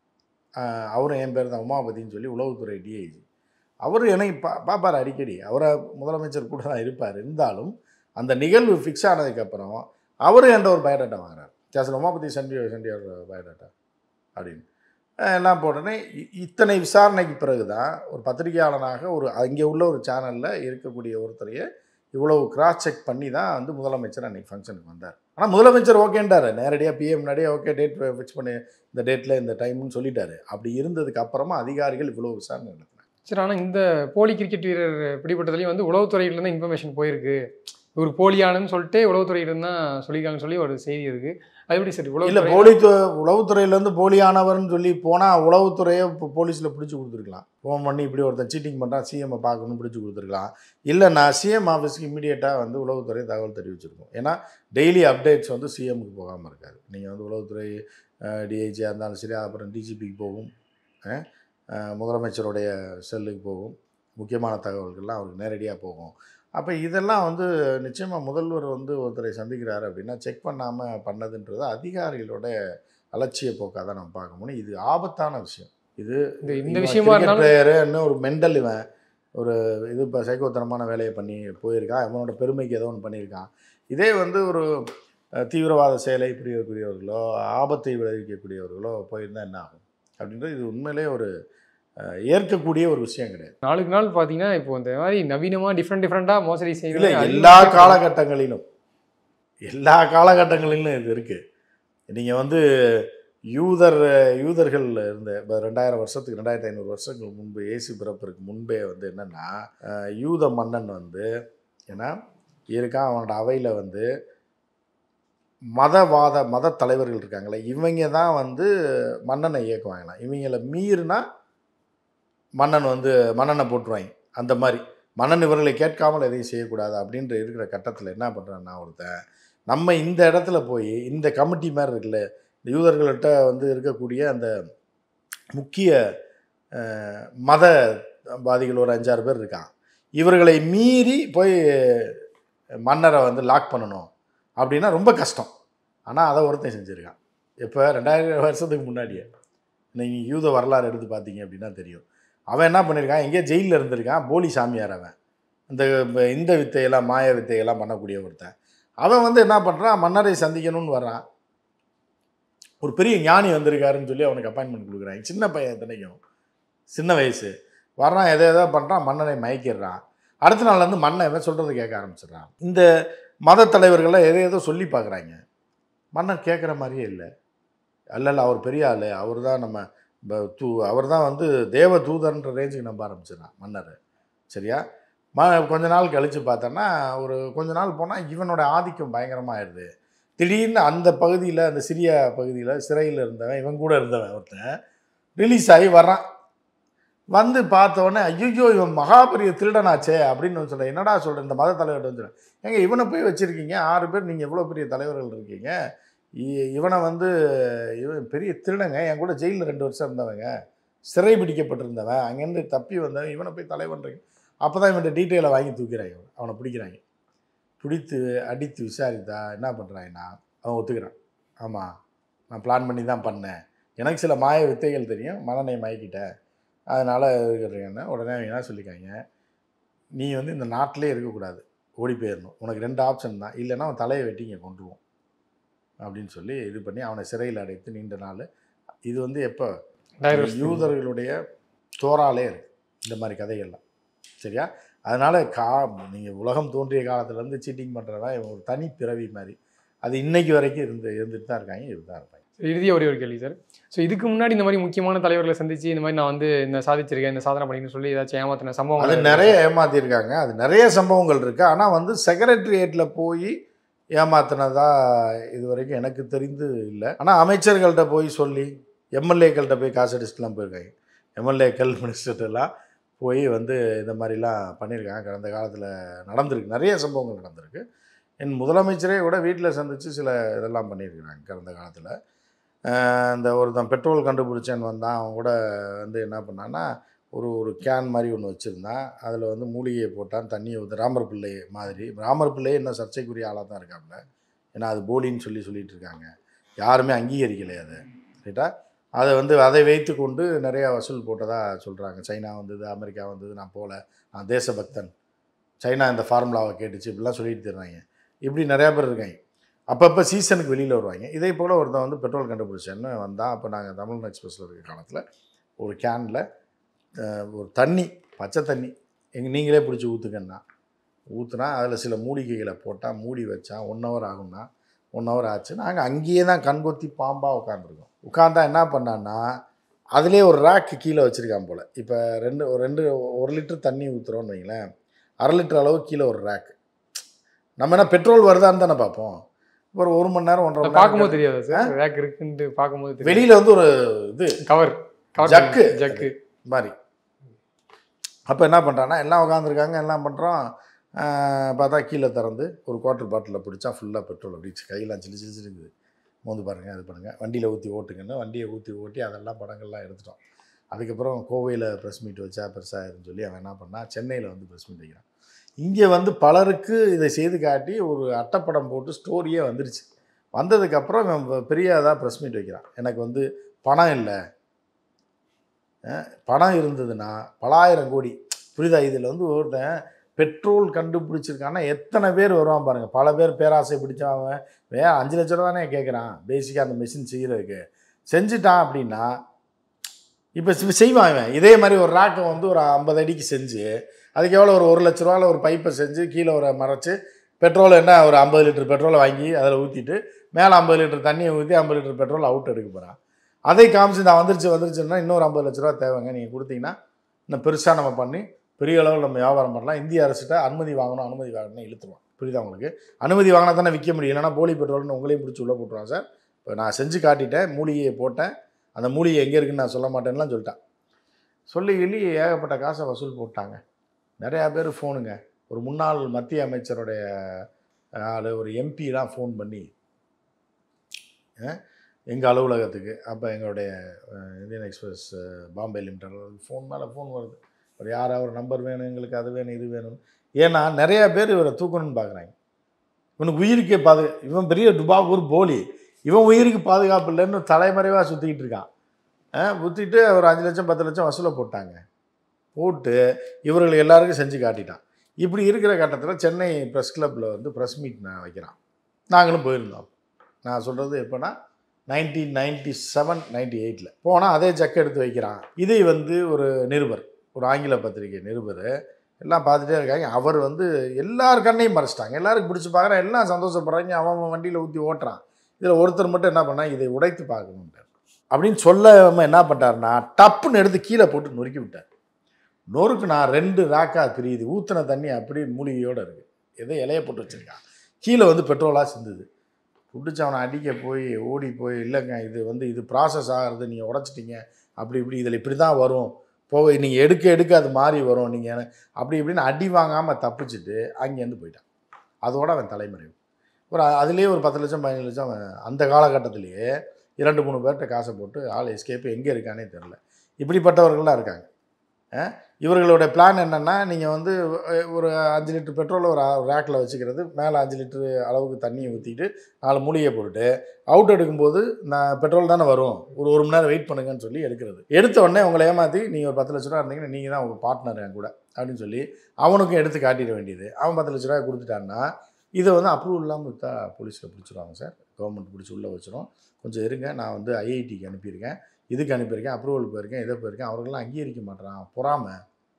ஆஹ், அவரும் என் பேர் தான் உமாபதின்னு சொல்லி உளவுத்துறை டிஐஜி அவர் என்னை பா பார்ப்பார் அடிக்கடி அவரை முதலமைச்சர் கூட தான் இருப்பார் இருந்தாலும் அந்த நிகழ்வு ஃபிக்ஸ் ஆனதுக்கப்புறம் அவரும் என்கிட்ட ஒரு பயோடேட்டா வாங்குறாரு ஜாசல் உமாபதி சென்டி சென்டியோர் பயோடேட்டா அப்படின்னு அஹ் எல்லாம் போட்டோன்னே இ- இத்தனை விசாரணைக்கு பிறகு தான் ஒரு பத்திரிகையாளனாக ஒரு அங்கே உள்ள ஒரு சேனலில் இருக்கக்கூடிய ஒருத்தரையே இவ்வளவு கிராஸ் செக் பண்ணி தான் வந்து முதலமைச்சர் அன்றைக்கி ஃபங்க்ஷனுக்கு வந்தார் ஆனால் முதலமைச்சர் ஓகேன்ட்டார் நேரடியாக பிஎம் முன்னாடியே ஓகே டேட் ஃபிக்ஸ் பண்ணி இந்த டேட்டில் இந்த டைம்னு சொல்லிட்டாரு அப்படி இருந்ததுக்கு அப்புறமா அதிகாரிகள் இவ்வளோ விசாரணை நடத்தினாங்க சரி ஆனால் இந்த போலி கிரிக்கெட் வீரர் பிடிபட்டதுலேயும் வந்து உளவுத்துறையிலேருந்து இன்ஃபர்மேஷன் போயிருக்கு இவர் போலியானன்னு சொல்லிட்டு உளவுத்துறையிலேருந்து தான் சொல்லியிருக்காங்கன்னு சொல்லி ஒரு செய்தி இருக்கு அது எப்படி சரி இல்லை உளவுத்துறை போலி உளவுத்துறையிலேருந்து போலியானவர்னு சொல்லி போனால் உளவுத்துறையை இப்போ போலீஸில் பிடிச்சி கொடுத்துருக்கலாம் ஃபோன் பண்ணி இப்படி ஒருத்தன் சீட்டிங் பண்ணுறான் சிஎம்ஐ பார்க்கணும் பிடிச்சி கொடுத்துருக்கலாம் இல்லை நான் சிஎம் ஆஃபீஸ்க்கு இமீடியட்டாக வந்து உளவுத்துறை தகவல் தெரிவிச்சிருக்கோம் ஏன்னா டெய்லி அப்டேட்ஸ் வந்து சிஎம்க்கு போகாமல் இருக்காது நீங்கள் வந்து உளவுத்துறை டிஐஜியாக இருந்தாலும் சரி அப்புறம் டிஜிபிக்கு போகும் அஹ், அஹ், முதலமைச்சருடைய செல்லுக்கு போகும் முக்கியமான தகவல்கள்லாம் அவருக்கு நேரடியாக போகும் அப்போ இதெல்லாம் வந்து நிச்சயமாக முதல்வர் வந்து ஒருத்தரை சந்திக்கிறாரு அப்படின்னா செக் பண்ணாமல் பண்ணதுன்றது அதிகாரிகளோட அலட்சிய போக்காக தான் நம்ம பார்க்க முடியும் இது ஆபத்தான விஷயம் இது இந்த இந்த விஷயமா இருந்தாலும் பிளேயரு இன்னும் ஒரு மெண்டல் இவன் ஒரு இது இப்போ சைக்கோத்தனமான வேலையை பண்ணி போயிருக்கான் அவனோட பெருமைக்கு ஏதோ ஒன்று பண்ணியிருக்கான் இதே வந்து ஒரு அஹ், தீவிரவாத செயலை புரியக்கூடியவர்களோ ஆபத்தை விளைவிக்கக்கூடியவர்களோ போயிருந்தால் என்ன ஆகும் அப்படின்றது இது உண்மையிலே ஒரு அஹ், ஏற்கக்கூடிய ஒரு விஷயம் கிடையாது நாளுக்கு நாள் பார்த்தீங்கன்னா இப்போ இந்த மாதிரி நவீனமாக டிஃப்ரெண்ட் டிஃப்ரெண்ட்டாக மோசடி இல்லை செய்யறது எல்லா காலகட்டங்களிலும் எல்லா காலகட்டங்களிலும் இது இருக்குது நீங்கள் வந்து யூதர் யூதர்கள் இருந்த இப்போ ரெண்டாயிரம் வருஷத்துக்கு ரெண்டாயிரத்தி ஐநூறு வருஷங்களுக்கு முன்பு இயேசு பிறப்பிற்கு முன்பே வந்து என்னென்னா யூத மன்னன் வந்து ஏன்னா இருக்கான் அவனோட அவையில் வந்து மதவாத மத தலைவர்கள் இருக்காங்களே இவங்க தான் வந்து மன்னனை இயக்குவாங்களாம் இவங்கள மீறினா மன்னன் வந்து மன்னனை போட்டுருவாங்க அந்த மாதிரி மன்னன் இவர்களை கேட்காமல் எதையும் செய்யக்கூடாது அப்படின்ற இருக்கிற கட்டத்தில் என்ன பண்ணுறான்னா ஒருத்தன் நம்ம இந்த இடத்துல போய் இந்த கமிட்டி மாதிரி இருக்குல்ல இந்த யூதர்கள்ட்ட வந்து இருக்கக்கூடிய அந்த முக்கிய அஹ், மதவாதிகள் ஒரு அஞ்சாறு பேர் இருக்கான் இவர்களை மீறி போய் மன்னரை வந்து லாக் பண்ணணும் அப்படின்னா ரொம்ப கஷ்டம் ஆனால் அதை ஒருத்தன் செஞ்சுருக்கான் இப்போ ரெண்டாயிரம் வருஷத்துக்கு முன்னாடியே நீங்கள் யூத வரலாறு எடுத்து பார்த்தீங்க அப்படின்னா தெரியும் அவன் என்ன பண்ணியிருக்கான் எங்கேயோ ஜெயிலில் இருந்திருக்கான் போலி சாமியார் அவன் இந்த ப- இந்த வித்தையெல்லாம் மாய வித்தையெல்லாம் பண்ணக்கூடிய ஒருத்தன் அவன் வந்து என்ன பண்ணுறான் மன்னரை சந்திக்கணும்னு வர்றான் ஒரு பெரிய ஞானி வந்திருக்காருன்னு சொல்லி அவனுக்கு அப்பாயின்மெண்ட் கொடுக்குறாங்க சின்ன பையன் இத்தனைக்கும் சின்ன வயசு வர்றான் எதை எதோ பண்ணுறான் மன்னனை மயக்கிடுறான் அடுத்த நாள் வந்து மன்னன் இவன் சொல்கிறத கேட்க ஆரம்பிச்சிடுறான் இந்த மத தலைவர்கள்லாம் எதை ஏதோ சொல்லி பார்க்குறாங்க மன்னன் கேட்குற மாதிரியே இல்லை அல்ல இல்ல அவர் பெரிய ஆள் அவர் தான் நம்ம ப- தூ அவர் தான் வந்து தேவ தூதர்ன்ற ரேஞ்சுக்கு நம்ப ஆரம்பிச்சிடறான் மன்னர் சரியா ம கொஞ்ச நாள் கழித்து பார்த்தோன்னா ஒரு கொஞ்ச நாள் போனால் இவனோட ஆதிக்கம் பயங்கரமாகிடுது திடீர்னு அந்த பகுதியில் அந்த சிரியா பகுதியில் சிறையில் இருந்தவன் இவன் கூட இருந்தவன் ஒருத்தன் ரிலீஸ் ஆகி வர்றான் வந்து பார்த்தவொடனே ஐயோ இவன் மகா பெரிய திருடனாச்சே அப்படின்னு சொல்கிறேன் என்னடா சொல்கிறேன் இந்த மத தலைவர்கிட்ட வந்து ஏங்க இவனை போய் வச்சுருக்கீங்க ஆறு பேர் நீங்கள் எவ்வளோ பெரிய தலைவர்கள் இருக்கீங்க இ- இவனை வந்து இவன் பெரிய திருடங்க என் கூட ஜெயிலில் ரெண்டு வருஷம் இருந்தவங்க சிறை பிடிக்கப்பட்டிருந்தவன் அங்கேருந்து தப்பி வந்தவன் இவனை போய் தலைவன்றீங்க அப்போ தான் இவன்கிட்ட டீட்டெயிலை வாங்கி தூக்கிறாங்க இவனை. அவனை பிடிக்கிறாங்க பிடித்து அடித்து விசாரித்தா என்ன பண்ணுறாங்கன்னா அவன் ஒத்துக்கிறான் ஆமாம் நான் பிளான் பண்ணி தான் பண்ணேன் எனக்கு சில மாய வித்தைகள் தெரியும் மனனை மயக்கிட்டேன் அதனால் இருக்கிறீங்கன்னு உடனே அவங்க என்ன சொல்லிக்காங்க நீ வந்து இந்த நாட்டிலே இருக்கக்கூடாது ஓடி போயிடணும் உனக்கு ரெண்டு ஆப்ஷன் தான் இல்லைன்னா அவன் தலையை வெட்டி இங்கே கொண்டுருவோம் அப்படின்னு சொல்லி இது பண்ணி அவனை சிறையில் அடைத்து நீண்ட நாள் இது வந்து எப்போ யூதர்களுடைய தோறாலே இருக்கு இந்த மாதிரி கதைகள்லாம் சரியா அதனால் கா நீங்கள் உலகம் தோன்றிய காலத்துலேருந்து சீட்டிங் பண்ணுறவன் இவன் ஒரு தனி பிறவி மாதிரி அது இன்னைக்கு வரைக்கும் இருந்து இருந்துட்டு தான் இருக்காங்க இதுதான் இருப்பாங்க இறுதியாக ஒரே ஒரு கேள்வி சார் ஸோ இதுக்கு முன்னாடி இந்த மாதிரி முக்கியமான தலைவர்களை சந்திச்சு இந்த மாதிரி நான் வந்து இந்த சாதிச்சிருக்கேன் இந்த சாதனை பண்ணின்னு சொல்லி ஏதாச்சும் ஏமாத்தின அது சம்பவம் நிறைய ஏமாத்திருக்காங்க அது நிறைய சம்பவங்கள் இருக்கு ஆனால் வந்து செக்ரட்டரியேட்டில் போய் ஏமாத்தினதா இது வரைக்கும் எனக்கு தெரிந்து இல்லை ஆனால் அமைச்சர்கள்ட்ட போய் சொல்லி எம்எல்ஏக்கள்கிட்ட போய் காசு அடிச்சுட்டுலாம் போயிருக்காங்க எம்எல்ஏக்கள் மினிஸ்டர்ட்டெல்லாம் போய் வந்து இந்த மாதிரிலாம் பண்ணியிருக்காங்க கடந்த காலத்தில் நடந்திருக்கு நிறைய சம்பவங்கள் நடந்திருக்கு என் முதலமைச்சரே கூட வீட்டில் சந்தித்து சில இதெல்லாம் பண்ணியிருக்கிறாங்க கடந்த காலத்தில் இந்த ஒருத்தன் பெட்ரோல் கண்டுபிடிச்சேன்னு வந்தான் அவன் கூட வந்து என்ன பண்ணான்னா ஒரு ஒரு கேன் மாதிரி ஒன்று வச்சுருந்தான் அதில் வந்து மூலிகையை போட்டான் தண்ணியை ஊற்று ராமர் பிள்ளை மாதிரி ராமர் பிள்ளை என்ன சர்ச்சைக்குரிய ஆளாக தான் இருக்காப்புல ஏன்னா அது போலின்னு சொல்லி சொல்லிட்டு இருக்காங்க யாருமே அங்கீகரிக்கலை அதை ரைட்டா அதை வந்து அதை வைத்து கொண்டு நிறைய வசூல் போட்டதாக சொல்கிறாங்க சைனா வந்தது அமெரிக்கா வந்தது நான் போகல நான் தேசபக்தன் சைனா இந்த ஃபார்முலாவை கேட்டுச்சு இப்படிலாம் சொல்லிட்டு தர்றாங்க இப்படி நிறையா பேர் இருக்காங்க அப்பப்போ சீசனுக்கு வெளியில் வருவாங்க இதே போல் ஒருத்தன் வந்து பெட்ரோல் கண்டுபிடிச்சேன்னு வந்தான் அப்போ நாங்கள் தமிழ் எக்ஸ்பிரஸில் இருக்க காலத்தில் ஒரு கேனில் ஒரு தண்ணி பச்சை தண்ணி எங்கள் நீங்களே பிடிச்சி ஊற்றுக்கன்னா ஊற்றுனா அதில் சில மூலிகைகளை போட்டால் மூடி வச்சா ஒன் ஹவர் ஆகும்னா ஒன் ஹவர் ஆச்சு நாங்கள் அங்கேயே தான் கண்கொத்தி பாம்பாக உட்காந்துருக்கோம் உட்காந்தா என்ன பண்ணான்னா அதிலே ஒரு ரேக்கு கீழே வச்சுருக்கான் போல் இப்போ ரெண்டு ஒரு ரெண்டு ஒரு லிட்டர் தண்ணி ஊற்றுறோன்னு வைங்களேன் அரை லிட்டர் அளவு கீழே ஒரு ரேக்கு நம்ம என்ன பெட்ரோல் வருதான்னு தானே பார்ப்போம் ஒரு ஒரு மணி நேரம் ஒன்றரை மணி பார்க்கும்போது நேரம் தெரியாது சார் ரேக் இருக்குன்ட்டு பார்க்கும்போது தெரியும் வெளியில் வந்து ஒரு இது கவர் கவர் ஜக்கு. ஜக்கு மாதிரி அப்போ என்ன பண்ணுறான்னா எல்லாம் உட்காந்துருக்காங்க எல்லாம் பண்ணுறோம் பார்த்தா கீழே திறந்து ஒரு குவார்ட்டர் பாட்டிலில் பிடிச்சா ஃபுல்லாக பெட்ரோல் அப்படி கையெல்லாம் சிலு சிலு சிலுங்குது மோந்து பாருங்கள் இது பண்ணுங்கள் வண்டியில் ஊற்றி ஓட்டுங்கன்னு வண்டியை ஊற்றி ஓட்டி அதெல்லாம் படங்கள்லாம் எடுத்துட்டோம் அதுக்கப்புறம் கோவையில் ப்ரெஸ் மீட் வச்சா பெருசாகிருன்னு சொல்லி அவன் என்ன பண்ணால் சென்னையில் வந்து ப்ரெஸ் மீட் வைக்கிறான் இங்கே வந்து பலருக்கு இதை செய்து காட்டி ஒரு அட்டைப்படம் போட்டு ஸ்டோரியே வந்துருச்சு வந்ததுக்கப்புறம் இவன் பெரிய இதாக ப்ரெஸ் மீட் வைக்கிறான் எனக்கு வந்து பணம் இல்லை அஹ் பணம் இருந்ததுன்னா பலாயிரம் கோடி புரியுதா இதில் வந்து ஒருத்தன் பெட்ரோல் கண்டுபிடிச்சிருக்கான்னா எத்தனை பேர் வருவான் பாருங்கள் பல பேர் பேராசை பிடிச்சவன் வே அஞ்சு லட்ச ரூபா தானே கேட்குறான் பேசிக்காக அந்த மிஷின் செய்கிறதுக்கு செஞ்சுட்டான் அப்படின்னா இப்போ செய்வான் இவன் இதே மாதிரி ஒரு ராக்கை வந்து ஒரு ஐம்பது அடிக்கு செஞ்சு அதுக்கு எவ்வளோ ஒரு ஒரு லட்ச ரூபாவில் ஒரு பைப்பை செஞ்சு கீழே ஒரு மறைச்சு பெட்ரோல் என்ன ஒரு ஐம்பது லிட்டர் பெட்ரோலை வாங்கி அதில் ஊற்றிட்டு மேலே ஐம்பது லிட்டர் தண்ணியை ஊற்றி ஐம்பது லிட்டர் பெட்ரோல் அவுட் எடுக்க போகிறான் அதை காமிச்சு நான் வந்துருச்சு வந்துருச்சுன்னா இன்னொரு ஐம்பது லட்ச ரூபா தேவைங்க நீங்கள் கொடுத்தீங்கன்னா இன்னும் பெருசாக நம்ம பண்ணி பெரிய அளவில் நம்ம வியாபாரம் பண்ணலாம் இந்திய அரசிட்ட அனுமதி வாங்கணும் அனுமதி வாங்கணும்னு இழுத்துருவான் புரியுதா உங்களுக்கு அனுமதி வாங்கினா தானே விற்க முடியும் இல்லைன்னா போலி பெட்ரோல்னு உங்களையும் பிடிச்சி உள்ளே போட்டுருவான் சார் இப்போ நான் செஞ்சு காட்டிட்டேன் மூலிகையை போட்டேன் அந்த மூலிகை எங்கே இருக்குன்னு நான் சொல்ல மாட்டேன்லாம் சொல்லிட்டேன் சொல்லி கிள்ளி ஏகப்பட்ட காசை வசூல் போட்டாங்க நிறையா பேர் ஃபோனுங்க ஒரு முன்னாள் மத்திய அமைச்சருடைய ஆள் ஒரு எம்பிலாம் ஃபோன் பண்ணி எங்கள் அலுவலகத்துக்கு அப்போ எங்களுடைய அஹ், இந்தியன் எக்ஸ்பிரஸ் அஹ், பாம்பே லிமிடெட் ஃபோன் மேலே ஃபோன் வருது ஒரு யாராவது ஒரு நம்பர் வேணும் எங்களுக்கு அது வேணும் இது வேணும் ஏன்னா நிறையா பேர் இவரை தூக்கணும்னு பார்க்குறாங்க இவனுக்கு உயிருக்கே பாது இவன் பெரிய டுபாகூர் போலி இவன் உயிருக்கு பாதுகாப்பு இல்லைன்னு தலைமறைவாக சுற்றிக்கிட்டு இருக்கான் புத்திட்டு ஒரு அஞ்சு லட்சம் பத்து லட்சம் வசூலை போட்டாங்க போட்டு இவர்கள் எல்லாருக்கும் செஞ்சு காட்டிட்டான் இப்படி இருக்கிற கட்டத்தில் சென்னை ப்ரெஸ் கிளப்பில் வந்து ப்ரெஸ் மீட் நான் வைக்கிறான் நாங்களும் போயிருந்தோம் நான் சொல்கிறது எப்போனா நைன்டீன் நைன்டி செவன் நைன்டி எயிட்டில் போனால் அதே ஜக்க எடுத்து வைக்கிறான் இதை வந்து ஒரு நிருபர் ஒரு ஆங்கில பத்திரிகை நிருபர் எல்லாம் பார்த்துட்டே இருக்காங்க அவர் வந்து எல்லார் கண்ணையும் மறைச்சிட்டாங்க எல்லாருக்கும் பிடிச்சி பார்க்குறேன் எல்லாம் சந்தோஷப்படுறாங்க அவன் அவன் வண்டியில் ஊற்றி ஓட்டுறான் இதில் ஒருத்தர் மட்டும் என்ன பண்ணா இதை உடைத்து பார்க்கணுன்ட்டார் அப்படின்னு சொல்லாம என்ன பண்ணிட்டாருன்னா டப்புன்னு எடுத்து கீழே போட்டு நொறுக்கி விட்டார் நொறுக்குனா ரெண்டு ராக்கா பிரியுது ஊற்றின தண்ணி அப்படியே மூலிகையோடு இருக்குது ஏதோ இலைய போட்டு வச்சுருக்கான் கீழே வந்து பெட்ரோலாக சிந்துது பிடிச்சி அவனை அடிக்க போய் ஓடி போய் இல்லைங்க இது வந்து இது ப்ராசஸ் ஆகிறது நீங்கள் உடச்சிட்டீங்க அப்படி இப்படி இதில் இப்படி தான் வரும் போக நீங்கள் எடுக்க எடுக்க அது மாறி வரும் நீங்கள் அப்படி இப்படின்னு அடி வாங்காமல் தப்பிச்சுட்டு அங்கேருந்து போயிட்டான் அதோட அவன் தலைமறைவு ஒரு அதுலேயே ஒரு பத்து லட்சம் பதினஞ்சு லட்சம் அவன் அந்த காலகட்டத்திலேயே இரண்டு மூணு பேர்கிட்ட காசை போட்டு ஆள் எஸ்கேப் எங்கே இருக்கானே தெரில இப்படிப்பட்டவர்கள்லாம் இருக்காங்க அஹ் இவர்களோட பிளான் என்னென்னா நீங்கள் வந்து அஹ், ஒரு அஞ்சு லிட்டர் பெட்ரோலை ஒரு ரேக்கில் வச்சுக்கிறது மேலே அஞ்சு லிட்டரு அளவுக்கு தண்ணியை ஊற்றிட்டு நாலு மூலிகை போட்டுட்டு அவுட் எடுக்கும்போது நான் பெட்ரோல் தானே வரும் ஒரு ஒரு மணி நேரம் வெயிட் பண்ணுங்கன்னு சொல்லி எடுக்கிறது எடுத்த உடனே உங்களை ஏமாற்றி நீங்கள் ஒரு பத்து லட்ச ரூபா இருந்தீங்கன்னா நீங்கள் தான் உங்கள் பார்ட்னர் என் கூட அப்படின்னு சொல்லி அவனுக்கும் எடுத்து காட்டிட வேண்டியது அவன் பத்து லட்ச ரூபாய் கொடுத்துட்டான்னா இதை வந்து அப்ரூவல் இல்லாமல் விற்றா போலீஸில் பிடிச்சிருவாங்க சார் கவர்மெண்ட் பிடிச்சி உள்ளே வச்சிரும் கொஞ்சம் இருங்க நான் வந்து ஐஐடிக்கு அனுப்பியிருக்கேன் இதுக்கு அனுப்பியிருக்கேன் அப்ரூவல் போயிருக்கேன் இதை போயிருக்கேன் அவர்கள்லாம் அங்கீகரிக்க மாட்றான் பொறாமை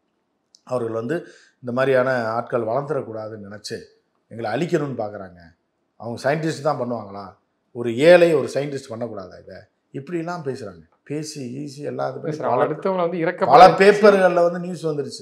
அவர்கள் வந்து இந்த மாதிரியான ஆட்கள் வளர்ந்துடக்கூடாதுன்னு நினச்சி எங்களை அழிக்கணும்னு பார்க்குறாங்க அவங்க சயின்டிஸ்ட் தான் பண்ணுவாங்களா ஒரு ஏழை ஒரு சயின்டிஸ்ட் பண்ணக்கூடாதா இதை இப்படிலாம் பேசுகிறாங்க பேசி ஈஸி எல்லாத்துக்கும் பேசுறாங்க அடுத்தவங்களை வந்து இறக்க பல பேப்பர்களில் வந்து நியூஸ் வந்துருச்சு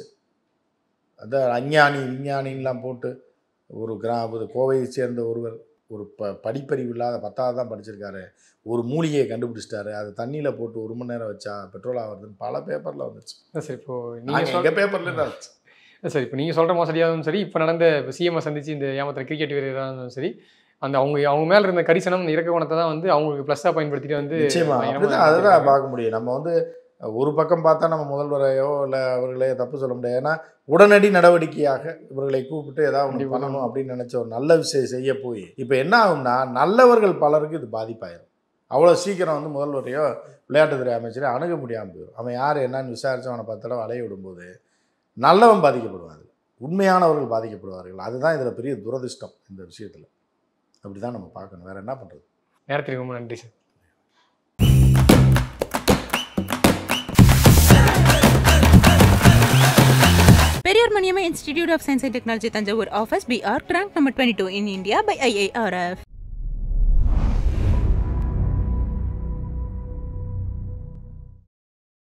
அதான் அஞ்ஞானி விஞ்ஞானின்லாம் போட்டு ஒரு கிரா ஒரு கோவையை சேர்ந்த ஒருவர் ஒரு ப படிப்பறிவு இல்லாத பத்தாவது தான் படிச்சிருக்காரு ஒரு மூலிகையை கண்டுபிடிச்சிட்டாரு அதை தண்ணியில் போட்டு ஒரு மணி நேரம் வச்சா பெட்ரோல் ஆகுதுன்னு பல பேப்பரில் வந்துச்சு சார் இப்போ நீங்க நாங்கள் சொல் எங்கள் பேப்பர்லேயே தான் வந்துச்சு சார் இப்போ நீங்கள் சொல்கிற மோசடியாகவும் சரி இப்போ நடந்த சிஎம்ஐ சந்திச்சு இந்த ஏமாத்துற கிரிக்கெட் வீரராக இருந்தாலும் சரி அந்த அவங்க அவங்க மேலே இருந்த கரிசனம் இந்த இறக்க குணத்தை தான் வந்து அவங்களுக்கு ப்ளஸ்ஸாக பயன்படுத்திட்டு வந்து நிச்சயமா பயங்கரமா அப்படிதான் அதை தான் இருக்காங்க. பார்க்க முடியும் நம்ம வந்து ஒரு பக்கம் பார்த்தா நம்ம முதல்வரையோ இல்லை அவர்களையோ தப்பு சொல்ல முடியாது ஏன்னா உடனடி நடவடிக்கையாக இவர்களை கூப்பிட்டு ஏதாவது ஒன்று கண்டிப்பா. பண்ணணும் அப்படின்னு நினச்ச ஒரு நல்ல விஷயம் செய்ய போய் இப்போ என்ன ஆகும்னா நல்லவர்கள் பலருக்கு இது பாதிப்பாயிரும் அவ்வளோ சீக்கிரம் வந்து முதல்வரையோ விளையாட்டுத்துறை அமைச்சரை அணுக முடியாமல் போயிடும் அவன் யார் என்னன்னு விசாரிச்சு அவனை பத்து தடவை அலைய விடும்போது நல்லவன் பாதிக்கப்படுவான் அதுல. உண்மையானவர்கள் பாதிக்கப்படுவார்கள் அதுதான் இதில் பெரிய துரதிர்ஷ்டம் இந்த விஷயத்தில் அப்படி தான் நம்ம பார்க்கணும் வேற என்ன பண்ணுறது நேரத்திற்கு ரொம்ப நன்றி sir Periyar Maniamma Institute of Science and Technology, Tanjavur office, BR, rank number 22 in India by IIRF.